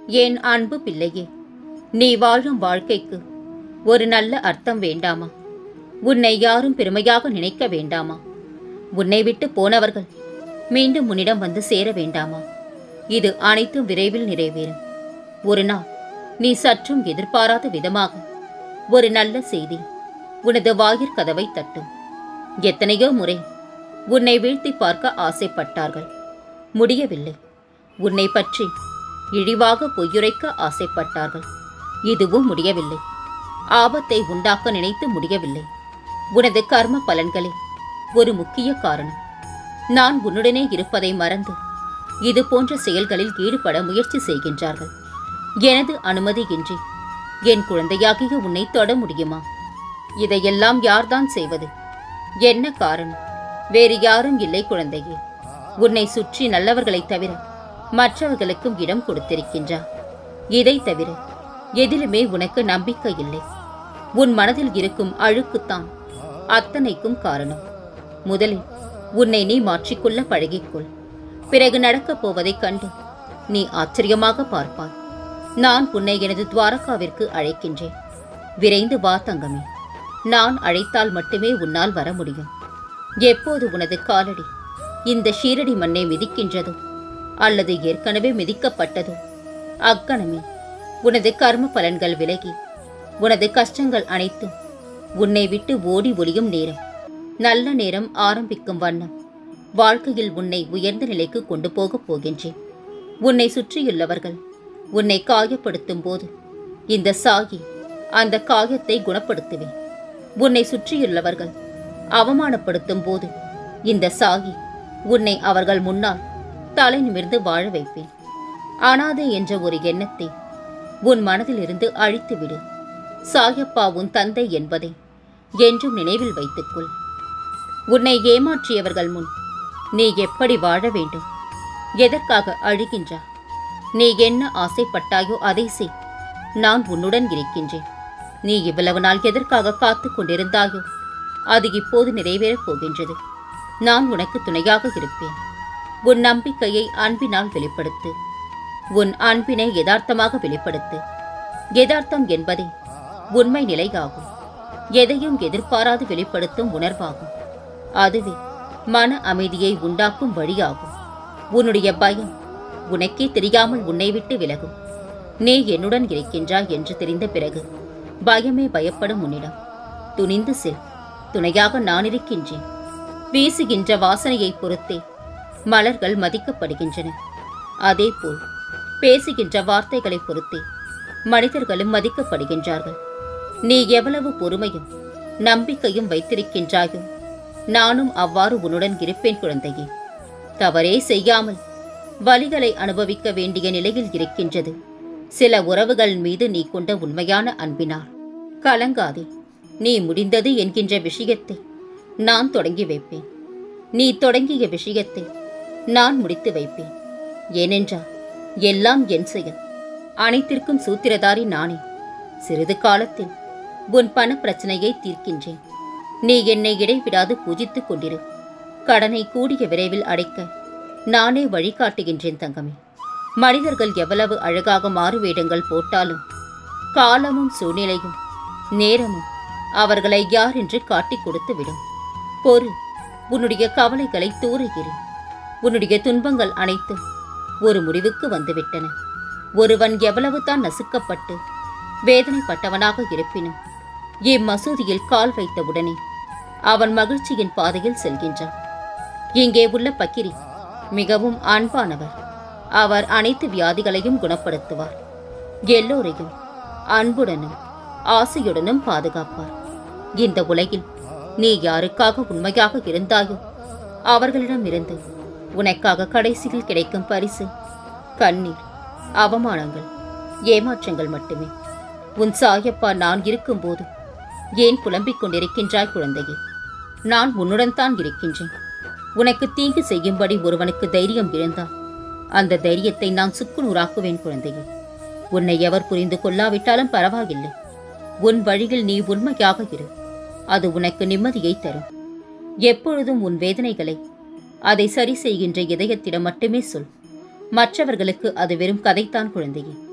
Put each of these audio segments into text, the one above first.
என் அன்பு பிள்ளையே நீ வாழும் வாழ்க்கைக்கு ஒரு நல்ல அர்த்தம் வேண்டாமா உன்னை யாரும் பெருமையாக நினைக்க வேண்டாமா உன்னை விட்டு போனவர்கள் மீண்டும் உன்னிடம் வந்து சேர வேண்டாமா இது அனைத்தும் விரைவில் நிறைவேறும் ஒரு நாள் நீ சற்றும் எதிர்பாராத விதமாக ஒரு நல்ல செய்தி உனது வாயிற் கதவை தட்டும் எத்தனையோ முறை உன்னை வீழ்த்தி பார்க்க ஆசைப்பட்டார்கள் முடியவில்லை உன்னை பற்றி இழிவாக பொய்யுரைக்க ஆசைப்பட்டார்கள் இதுவும் முடியவில்லை ஆபத்தை உண்டாக்க நினைத்து முடியவில்லை உனது கர்ம பலன்களே ஒரு முக்கிய காரணம் நான் உன்னுடனே இருப்பதை மறந்து இது போன்ற செயல்களில் ஈடுபட முயற்சி செய்கின்றார்கள் எனது அனுமதியின்றி என் குழந்தையாகிய உன்னை தொட முடியுமா இதையெல்லாம் யார்தான் செய்வது என்ன காரணம் வேறு யாரும் இல்லை குழந்தையே உன்னை சுற்றி நல்லவர்களைத் தவிர மற்றவர்களுக்கும் இடம் கொடுத்திருக்கின்றார் இதைத் தவிர எதிலுமே உனக்கு நம்பிக்கை இல்லை உன் மனதில் இருக்கும் அழுக்குத்தான் அத்தனைக்கும் காரணம் முதலில் உன்னை நீ மாற்றிக்கொள்ள பழகிக்கொள் பிறகு நடக்கப் போவதைக் கண்டு நீ ஆச்சரியமாக பார்ப்பாய் நான் உன்னை எனது துவாரகாவிற்கு அழைக்கின்றேன் விரைந்து வா தங்கமே நான் அழைத்தால் மட்டுமே உன்னால் வர முடியும் எப்போது உனது காலடி இந்த ஷீரடி மண்ணை மிதிக்கின்றதோ அல்லது ஏற்கனவே மிதிக்கப்பட்டதோ அக்கணமே உனது கர்ம பலன்கள் விலகி உனது கஷ்டங்கள் அனைத்தும் உன்னை விட்டு ஓடி ஒளியும் நேரம் நல்ல நேரம் ஆரம்பிக்கும் வண்ணம் வாழ்க்கையில் உன்னை உயர்ந்த நிலைக்கு கொண்டு போகப் போகின்றேன் உன்னை சுற்றியுள்ளவர்கள் உன்னை காயப்படுத்தும் போது இந்த சாகி அந்த காயத்தை குணப்படுத்துவேன் உன்னை சுற்றியுள்ளவர்கள் அவமானப்படுத்தும் போது இந்த சாகி உன்னை அவர்கள் முன்னால் தலை நிமிர்ந்து வாழ வைப்பேன் அனாதை என்ற ஒரு எண்ணத்தை உன் மனதிலிருந்து அழித்துவிடு சாயப்பா உன் தந்தை என்பதை என்றும் நினைவில் வைத்துக்கொள் உன்னை ஏமாற்றியவர்கள் முன் நீ எப்படி வாழ வேண்டும் எதற்காக அழுகின்றா நீ என்ன ஆசைப்பட்டாயோ அதை செய் நான் உன்னுடன் இருக்கின்றேன் நீ இவ்வளவு நாள் எதற்காக காத்து கொண்டிருந்தாயோ அது இப்போது நிறைவேறப் போகின்றது நான் உனக்கு துணையாக இருப்பேன் உன் நம்பிக்கையை அன்பினால் வெளிப்படுத்து உன் அன்பினை யதார்த்தமாக வெளிப்படுத்து யதார்த்தம் என்பதே உண்மை நிலையாகும் எதையும் எதிர்பாராது வெளிப்படுத்தும் உணர்வாகும் அதுவே மன அமைதியை உண்டாக்கும் வழியாகும் உன்னுடைய பயம் உனக்கே தெரியாமல் உன்னை விட்டு விலகும் நீ என்னுடன் இருக்கின்றாய் என்று தெரிந்த பிறகு பயமே பயப்படும் உன்னிடம் துணிந்து செல் துணையாக நான் இருக்கின்றேன் வீசுகின்ற வாசனையை பொறுத்தே மலர்கள் மதிக்கப்படுகின்றன அதேபோல் பேசுகின்ற வார்த்தைகளை பொறுத்தே மனிதர்களும் மதிக்கப்படுகின்றார்கள் நீ எவ்வளவு பொறுமையும் நம்பிக்கையும் வைத்திருக்கின்றாயோ நானும் அவ்வாறு உன்னுடன் இருப்பேன் குழந்தையே தவறே செய்யாமல் வலிகளை அனுபவிக்க வேண்டிய நிலையில் இருக்கின்றது சில உறவுகள் மீது நீ கொண்ட உண்மையான அன்பினார் கலங்காதே நீ முடிந்தது என்கின்ற விஷயத்தை நான் தொடங்கி வைப்பேன் நீ தொடங்கிய விஷயத்தை நான் முடித்து வைப்பேன் ஏனென்றால் எல்லாம் என் செயல் அனைத்திற்கும் சூத்திரதாரி நானே சிறிது காலத்தில் உன் பண பிரச்சனையை தீர்க்கின்றேன் நீ என்னை இடைவிடாது பூஜித்துக் கொண்டிரு கடனை கூடிய விரைவில் அடைக்க நானே வழிகாட்டுகின்றேன் தங்கமே மனிதர்கள் எவ்வளவு அழகாக மாறுவேடங்கள் போட்டாலும் காலமும் சூழ்நிலையும் நேரமும் அவர்களை யார் என்று காட்டிக் கொடுத்து விடும் பொறு உன்னுடைய கவலைகளை தூறுகிறேன் உன்னுடைய துன்பங்கள் அனைத்தும் ஒரு முடிவுக்கு வந்துவிட்டன ஒருவன் எவ்வளவு தான் நசுக்கப்பட்டு வேதனைப்பட்டவனாக இருப்பினும் இம்மசூதியில் கால் வைத்தவுடனே அவன் மகிழ்ச்சியின் பாதையில் செல்கின்றான் இங்கே உள்ள பக்கிரி மிகவும் அன்பானவர் அவர் அனைத்து வியாதிகளையும் குணப்படுத்துவார் எல்லோரையும் அன்புடனும் ஆசையுடனும் பாதுகாப்பார் இந்த உலகில் நீ யாருக்காக உண்மையாக இருந்தாயோ அவர்களிடமிருந்து உனக்காக கடைசியில் கிடைக்கும் பரிசு கண்ணீர் அவமானங்கள் ஏமாற்றங்கள் மட்டுமே உன் சாயப்பா நான் இருக்கும்போது ஏன் புலம்பிக் கொண்டிருக்கின்றாய் குழந்தையே நான் உன்னுடன் தான் இருக்கின்றேன் உனக்கு தீங்கு செய்யும்படி ஒருவனுக்கு தைரியம் இருந்தால் அந்த தைரியத்தை நான் சுக்குநூறாக்குவேன் குழந்தையே உன்னை எவர் புரிந்து கொள்ளாவிட்டாலும் பரவாயில்லை உன் வழியில் நீ உண்மையாக இரு அது உனக்கு நிம்மதியை தரும் எப்பொழுதும் உன் வேதனைகளை அதை சரி செய்கின்ற இதயத்திடம் மட்டுமே சொல் மற்றவர்களுக்கு அது வெறும் கதைத்தான் குழந்தையே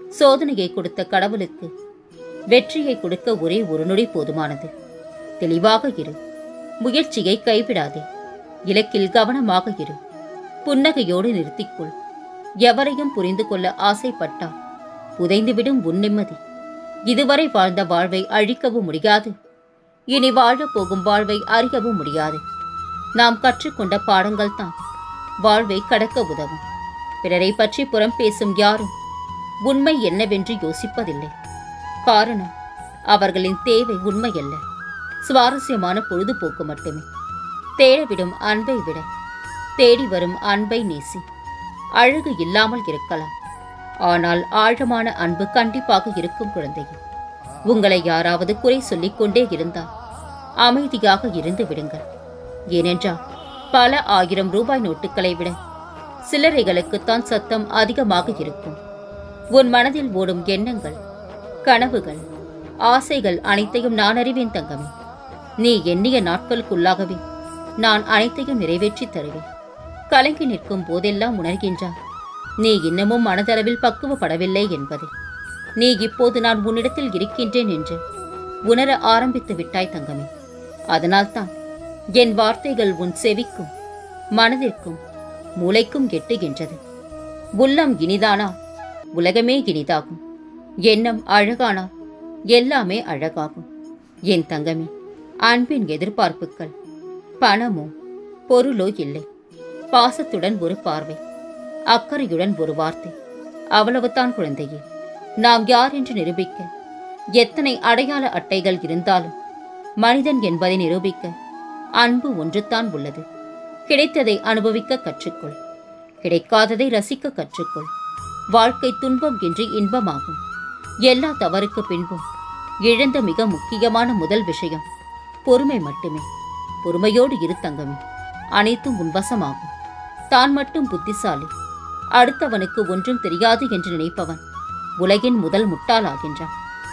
சோதனையை கொடுத்த கடவுளுக்கு வெற்றியை கொடுக்க ஒரே ஒரு நொடி போதுமானது தெளிவாக இரு முயற்சியை கைவிடாதே இலக்கில் கவனமாக இரு புன்னகையோடு நிறுத்திக்கொள் எவரையும் புரிந்து கொள்ள ஆசைப்பட்டால் புதைந்துவிடும் உன் நிம்மதி இதுவரை வாழ்ந்த வாழ்வை அழிக்கவும் முடியாது இனி வாழப் போகும் வாழ்வை அறியவும் முடியாது நாம் கற்றுக்கொண்ட பாடங்கள் தான் வாழ்வை கடக்க உதவும் பிறரை பற்றி புறம் பேசும் யாரும் உண்மை என்னவென்று யோசிப்பதில்லை காரணம் அவர்களின் தேவை உண்மையல்ல சுவாரஸ்யமான பொழுதுபோக்கு மட்டுமே தேடவிடும் அன்பை விட தேடி வரும் அன்பை நேசி அழகு இல்லாமல் இருக்கலாம் ஆனால் ஆழமான அன்பு கண்டிப்பாக இருக்கும் குழந்தையே உங்களை யாராவது குறை சொல்லிக் கொண்டே இருந்தால் அமைதியாக இருந்து விடுங்கள் ஏனென்றால் பல ஆயிரம் ரூபாய் நோட்டுகளை விட சில்லறைகளுக்குத்தான் சத்தம் அதிகமாக இருக்கும் உன் மனதில் ஓடும் எண்ணங்கள் கனவுகள் ஆசைகள் அனைத்தையும் நான் அறிவேன் தங்கமே நீ எண்ணிய நாட்களுக்குள்ளாகவே நான் அனைத்தையும் நிறைவேற்றி தருவேன் கலங்கி நிற்கும் போதெல்லாம் உணர்கின்றார் நீ இன்னமும் மனதளவில் பக்குவப்படவில்லை என்பதை நீ இப்போது நான் உன்னிடத்தில் இருக்கின்றேன் என்று உணர ஆரம்பித்து விட்டாய் தங்கமே அதனால்தான் என் வார்த்தைகள் உன் செவிக்கும் மனதிற்கும் மூளைக்கும் எட்டுகின்றது உள்ளம் இனிதானா உலகமே இனிதாகும் எண்ணம் அழகானால் எல்லாமே அழகாகும் என் தங்கமே அன்பின் எதிர்பார்ப்புகள் பணமோ பொருளோ இல்லை பாசத்துடன் ஒரு பார்வை அக்கறையுடன் ஒரு வார்த்தை அவ்வளவுதான் குழந்தையே நாம் யார் என்று நிரூபிக்க எத்தனை அடையாள அட்டைகள் இருந்தாலும் மனிதன் என்பதை நிரூபிக்க அன்பு ஒன்றுதான் உள்ளது கிடைத்ததை அனுபவிக்க கற்றுக்கொள் கிடைக்காததை ரசிக்க கற்றுக்கொள் வாழ்க்கை துன்பம் என்று இன்பமாகும் எல்லா தவறுக்கு பின்பும் இழந்த மிக முக்கியமான முதல் விஷயம் பொறுமை மட்டுமே பொறுமையோடு இரு தங்கமே அனைத்தும் உன்வசமாகும் தான் மட்டும் புத்திசாலி அடுத்தவனுக்கு ஒன்றும் தெரியாது என்று நினைப்பவன் உலகின் முதல் முட்டாளாகின்றான்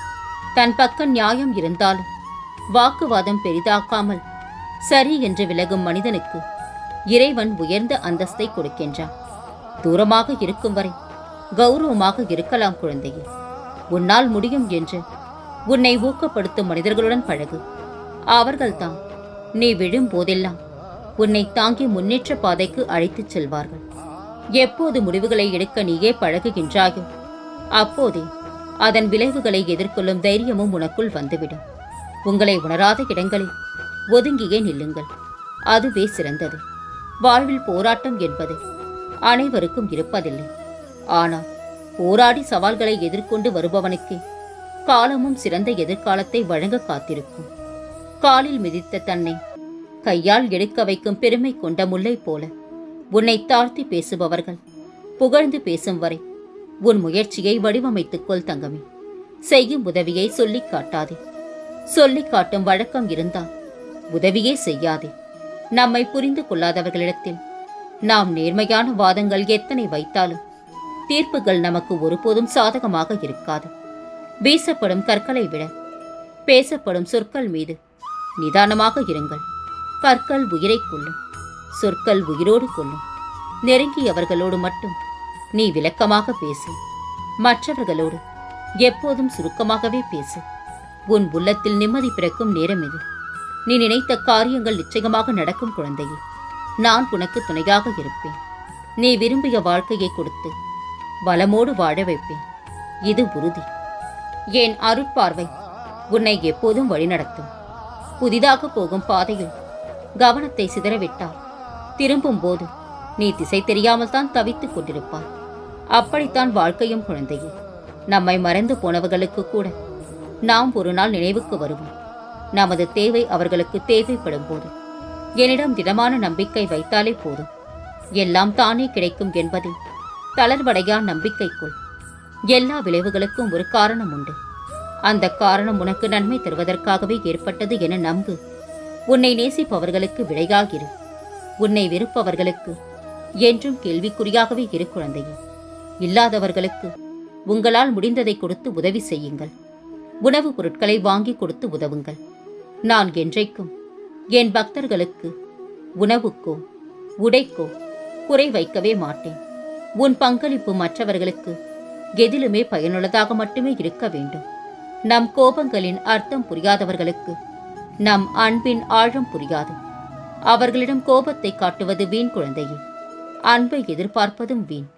தன் பக்கம் நியாயம் இருந்தாலும் வாக்குவாதம் பெரிதாக்காமல் சரி என்று விலகும் மனிதனுக்கு இறைவன் உயர்ந்த அந்தஸ்தை கொடுக்கின்றான் தூரமாக இருக்கும் வரை கௌரவமாக இருக்கலாம் குழந்தையே உன்னால் முடியும் என்று உன்னை ஊக்கப்படுத்தும் மனிதர்களுடன் பழகு அவர்கள்தான் நீ விழும் போதெல்லாம் உன்னை தாங்கி முன்னேற்ற பாதைக்கு அழைத்துச் செல்வார்கள் எப்போது முடிவுகளை எடுக்க நீயே பழகுகின்றாயோ அப்போதே அதன் விளைவுகளை எதிர்கொள்ளும் தைரியமும் உனக்குள் வந்துவிடும் உங்களை உணராத இடங்களில் ஒதுங்கியே நில்லுங்கள் அதுவே சிறந்தது வாழ்வில் போராட்டம் என்பது அனைவருக்கும் இருப்பதில்லை ஆனால் போராடி சவால்களை எதிர்கொண்டு வருபவனுக்கே காலமும் சிறந்த எதிர்காலத்தை வழங்க காத்திருக்கும் காலில் மிதித்த தன்னை கையால் எடுக்க வைக்கும் பெருமை கொண்ட முல்லை போல உன்னை தாழ்த்தி பேசுபவர்கள் புகழ்ந்து பேசும் வரை உன் முயற்சியை வடிவமைத்துக் கொள் தங்கமே செய்யும் உதவியை சொல்லிக் காட்டாதே சொல்லிக் காட்டும் வழக்கம் இருந்தால் உதவியே செய்யாதே நம்மை புரிந்து கொள்ளாதவர்களிடத்தில் நாம் நேர்மையான வாதங்கள் எத்தனை வைத்தாலும் தீர்ப்புகள் நமக்கு ஒருபோதும் சாதகமாக இருக்காது வீசப்படும் கற்களை விட பேசப்படும் சொற்கள் மீது நிதானமாக இருங்கள் கற்கள் உயிரை கொள்ளும் சொற்கள் உயிரோடு கொள்ளும் நெருங்கியவர்களோடு மட்டும் நீ விளக்கமாக பேசு மற்றவர்களோடு எப்போதும் சுருக்கமாகவே பேசு உன் உள்ளத்தில் நிம்மதி பிறக்கும் நேரம் இது நீ நினைத்த காரியங்கள் நிச்சயமாக நடக்கும் குழந்தையே நான் உனக்கு துணையாக இருப்பேன் நீ விரும்பிய வாழ்க்கையை கொடுத்து வளமோடு வாழ வைப்பேன் இது உறுதி என் அருட்பார்வை உன்னை எப்போதும் வழிநடத்தும் புதிதாக போகும் பாதையில் கவனத்தை சிதறவிட்டால் திரும்பும் போது நீ திசை தெரியாமல் தான் தவித்துக் கொண்டிருப்பாய் அப்படித்தான் வாழ்க்கையும் குழந்தையே நம்மை மறந்து போனவர்களுக்கு கூட நாம் ஒரு நாள் நினைவுக்கு வருவோம் நமது தேவை அவர்களுக்கு தேவைப்படும் போது என்னிடம் திடமான நம்பிக்கை வைத்தாலே போதும் எல்லாம் தானே கிடைக்கும் என்பதில் தளர்வடையா நம்பிக்கைக்குள் எல்லா விளைவுகளுக்கும் ஒரு காரணம் உண்டு அந்த காரணம் உனக்கு நன்மை தருவதற்காகவே ஏற்பட்டது என நம்பு உன்னை நேசிப்பவர்களுக்கு விடையாகிரு உன்னை வெறுப்பவர்களுக்கு என்றும் கேள்விக்குறியாகவே இரு குழந்தையே இல்லாதவர்களுக்கு உங்களால் முடிந்ததை கொடுத்து உதவி செய்யுங்கள் உணவுப் பொருட்களை வாங்கி கொடுத்து உதவுங்கள் நான் என்றைக்கும் என் பக்தர்களுக்கு உணவுக்கோ உடைக்கோ குறை வைக்கவே மாட்டேன் உன் பங்களிப்பு மற்றவர்களுக்கு எதிலுமே பயனுள்ளதாக மட்டுமே இருக்க வேண்டும் நம் கோபங்களின் அர்த்தம் புரியாதவர்களுக்கு நம் அன்பின் ஆழம் புரியாது அவர்களிடம் கோபத்தை காட்டுவது வீண் குழந்தையே அன்பை எதிர்பார்ப்பதும் வீண்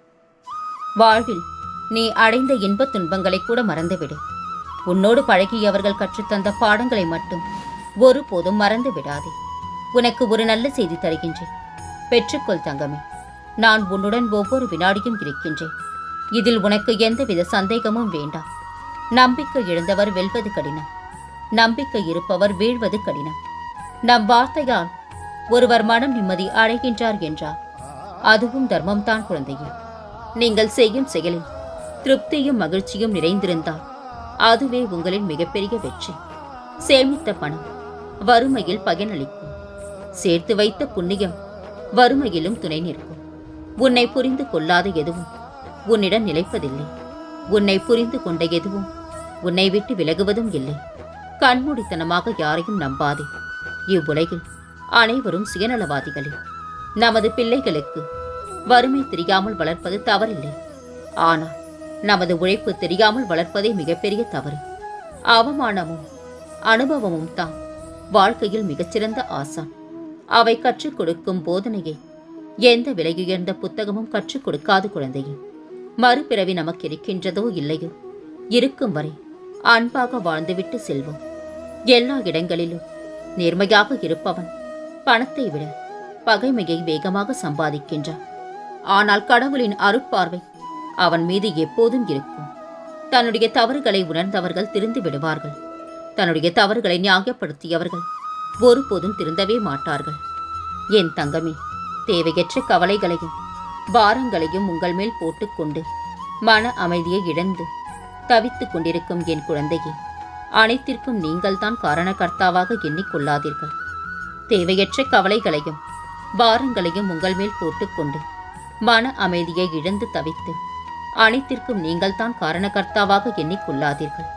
வாழ்வில் நீ அடைந்த இன்பத் துன்பங்களை கூட மறந்துவிடு உன்னோடு பழகியவர்கள் கற்றுத்தந்த பாடங்களை மட்டும் ஒருபோதும் மறந்து விடாதே உனக்கு ஒரு நல்ல செய்தி தருகின்றேன் பெற்றுக்கொள் தங்கமே நான் உன்னுடன் ஒவ்வொரு வினாடியும் இருக்கின்றேன் இதில் உனக்கு எந்தவித சந்தேகமும் வேண்டாம் நம்பிக்கை இழந்தவர் வெல்வது கடினம் நம்பிக்கை இருப்பவர் வீழ்வது கடினம் நம் வார்த்தையால் ஒருவர் மனம் நிம்மதி அடைகின்றார் என்றார் அதுவும் தர்மம்தான் குழந்தையே நீங்கள் செய்யும் செயலில் திருப்தியும் மகிழ்ச்சியும் நிறைந்திருந்தால் அதுவே உங்களின் மிகப்பெரிய வெற்றி சேமித்த பணம் வறுமையில் பயனளிக்கும் சேர்த்து வைத்த புண்ணியம் வறுமையிலும் துணை நிற்கும் உன்னை புரிந்து கொள்ளாத எதுவும் உன்னிடம் நிலைப்பதில்லை உன்னை புரிந்து கொண்ட எதுவும் உன்னை விட்டு விலகுவதும் இல்லை கண்மூடித்தனமாக யாரையும் நம்பாதே இவ்வுலகில் அனைவரும் சுயநலவாதிகளே நமது பிள்ளைகளுக்கு வறுமை தெரியாமல் வளர்ப்பது தவறில்லை ஆனால் நமது உழைப்பு தெரியாமல் வளர்ப்பதே மிகப்பெரிய தவறு அவமானமும் அனுபவமும் தான் வாழ்க்கையில் மிகச்சிறந்த ஆசான் அவை கற்றுக் கொடுக்கும் போதனையை எந்த விலையுயர்ந்த புத்தகமும் கற்றுக் கொடுக்காது குழந்தையே மறுபிறவி நமக்கு இருக்கின்றதோ இல்லையோ இருக்கும் வரை அன்பாக வாழ்ந்துவிட்டு செல்வோம் எல்லா இடங்களிலும் நேர்மையாக இருப்பவன் பணத்தை விட பகைமையை வேகமாக சம்பாதிக்கின்றான் ஆனால் கடவுளின் அருட்பார்வை அவன் மீது எப்போதும் இருக்கும் தன்னுடைய தவறுகளை உணர்ந்தவர்கள் திருந்து விடுவார்கள் தன்னுடைய தவறுகளை நியாயப்படுத்தியவர்கள் ஒருபோதும் திருந்தவே மாட்டார்கள் என் தங்கமே தேவையற்ற கவலைகளையும் பாரங்களையும் உங்கள் மேல் போட்டுக்கொண்டு மன அமைதியை இழந்து தவித்துக் கொண்டிருக்கும் என் குழந்தையே அனைத்திற்கும் நீங்கள்தான் காரணகர்த்தாவாக எண்ணிக்கொள்ளாதீர்கள் தேவையற்ற கவலைகளையும் பாரங்களையும் உங்கள் மேல் போட்டுக்கொண்டு மன அமைதியை இழந்து தவித்து அனைத்திற்கும் நீங்கள்தான் காரணகர்த்தாவாக எண்ணிக்கொள்ளாதீர்கள்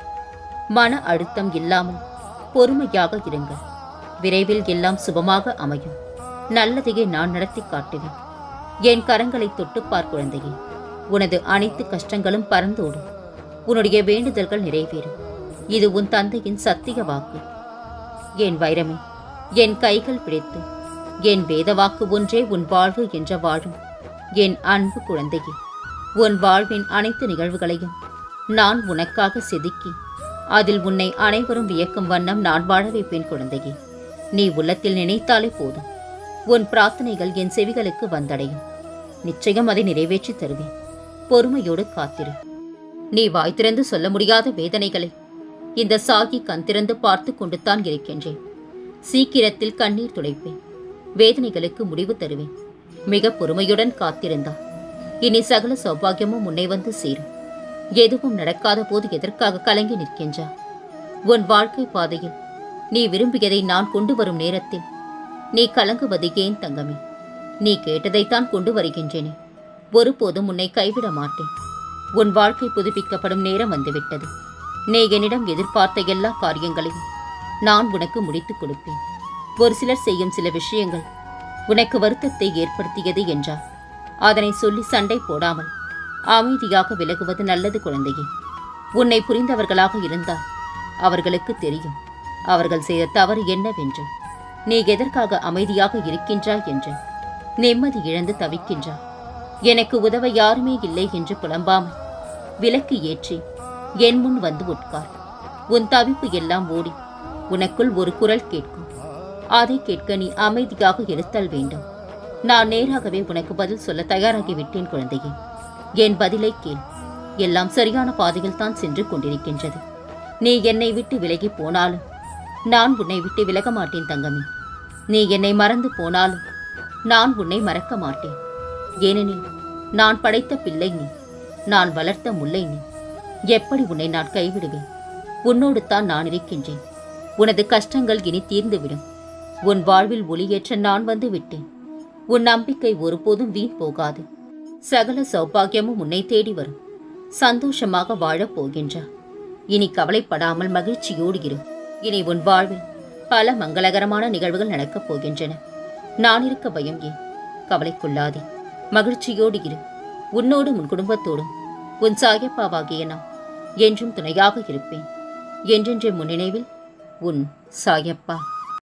மன அழுத்தம் இல்லாமல் பொறுமையாக இருங்கள் விரைவில் எல்லாம் சுபமாக அமையும் நல்லதையே நான் நடத்தி காட்டுவேன் என் கரங்களை தொட்டுப்பார் குழந்தையே உனது அனைத்து கஷ்டங்களும் பறந்தோடும் உன்னுடைய வேண்டுதல்கள் நிறைவேறும் இது உன் தந்தையின் சத்திய வாக்கு என் வைரமே என் கைகள் பிடித்து என் வேத வாக்கு ஒன்றே உன் வாழ்வு என்ற வாழும் என் அன்பு குழந்தையே உன் வாழ்வின் அனைத்து நிகழ்வுகளையும் நான் உனக்காக செதுக்கி அதில் உன்னை அனைவரும் வியக்கும் வண்ணம் நான் வாழ வைப்பேன் குழந்தையே நீ உள்ளத்தில் நினைத்தாலே போதும் உன் பிரார்த்தனைகள் என் செவிகளுக்கு வந்தடையும் நிச்சயம் அதை நிறைவேற்றி தருவேன் பொறுமையோடு காத்திரு நீ வாய் திறந்து சொல்ல முடியாத வேதனைகளை இந்த சாகி கண் திறந்து பார்த்து கொண்டுதான் இருக்கின்றேன் சீக்கிரத்தில் கண்ணீர் துடைப்பேன் வேதனைகளுக்கு முடிவு தருவேன் மிக பொறுமையுடன் காத்திருந்தா இனி சகல சௌபாகியமும் உன்னை வந்து சேரும் எதுவும் நடக்காத போது எதற்காக கலங்கி நிற்கின்றா உன் வாழ்க்கை பாதையில் நீ விரும்பியதை நான் கொண்டு வரும் நேரத்தில் நீ கலங்குவது ஏன் தங்கமே நீ கேட்டதைத்தான் கொண்டு வருகின்றேனே ஒருபோதும் உன்னை கைவிட மாட்டேன் உன் வாழ்க்கை புதுப்பிக்கப்படும் நேரம் வந்துவிட்டது நீ என்னிடம் எதிர்பார்த்த எல்லா காரியங்களையும் நான் உனக்கு முடித்துக் கொடுப்பேன் ஒரு சிலர் செய்யும் சில விஷயங்கள் உனக்கு வருத்தத்தை ஏற்படுத்தியது என்றால் அதனை சொல்லி சண்டை போடாமல் அமைதியாக விலகுவது நல்லது குழந்தையே உன்னை புரிந்தவர்களாக இருந்தால் அவர்களுக்கு தெரியும் அவர்கள் செய்த தவறு என்னவென்று நீ எதற்காக அமைதியாக இருக்கின்றாய் என்று நிம்மதி இழந்து தவிக்கின்றாய் எனக்கு உதவ யாருமே இல்லை என்று புலம்பாமல் விலக்கு ஏற்றி என் முன் வந்து உட்கார் உன் தவிப்பு எல்லாம் ஓடி உனக்குள் ஒரு குரல் கேட்கும் அதை கேட்க நீ அமைதியாக இருத்தல் வேண்டும் நான் நேராகவே உனக்கு பதில் சொல்ல தயாராகி விட்டேன் குழந்தையே என் பதிலை கேள் எல்லாம் சரியான பாதையில் தான் சென்று கொண்டிருக்கின்றது நீ என்னை விட்டு விலகி போனாலும் நான் உன்னை விட்டு விலக மாட்டேன் தங்கமே நீ என்னை மறந்து போனாலும் நான் உன்னை மறக்க மாட்டேன் ஏனெனில் நான் படைத்த பிள்ளை நீ நான் வளர்த்த முல்லை நீ எப்படி உன்னை நான் கைவிடுவேன் உன்னோடு தான் நான் இருக்கின்றேன் உனது கஷ்டங்கள் இனி தீர்ந்துவிடும் உன் வாழ்வில் ஒளியேற்ற நான் வந்து விட்டேன் உன் நம்பிக்கை ஒருபோதும் வீண் போகாது சகல சௌபாகியமும் உன்னை தேடி வரும் சந்தோஷமாக வாழப் போகின்றா இனி கவலைப்படாமல் மகிழ்ச்சியோடு இரு இனி உன் வாழ்வில் பல மங்களகரமான நிகழ்வுகள் நடக்கப் போகின்றன நான் இருக்க பயம் ஏன் கவலைக்குள்ளாதே மகிழ்ச்சியோடு இரு உன்னோடும் உன் குடும்பத்தோடும் உன் சாயப்பாவாகிய நான் என்றும் துணையாக இருப்பேன் என்றென்று முன்னினைவில் உன் சாயப்பா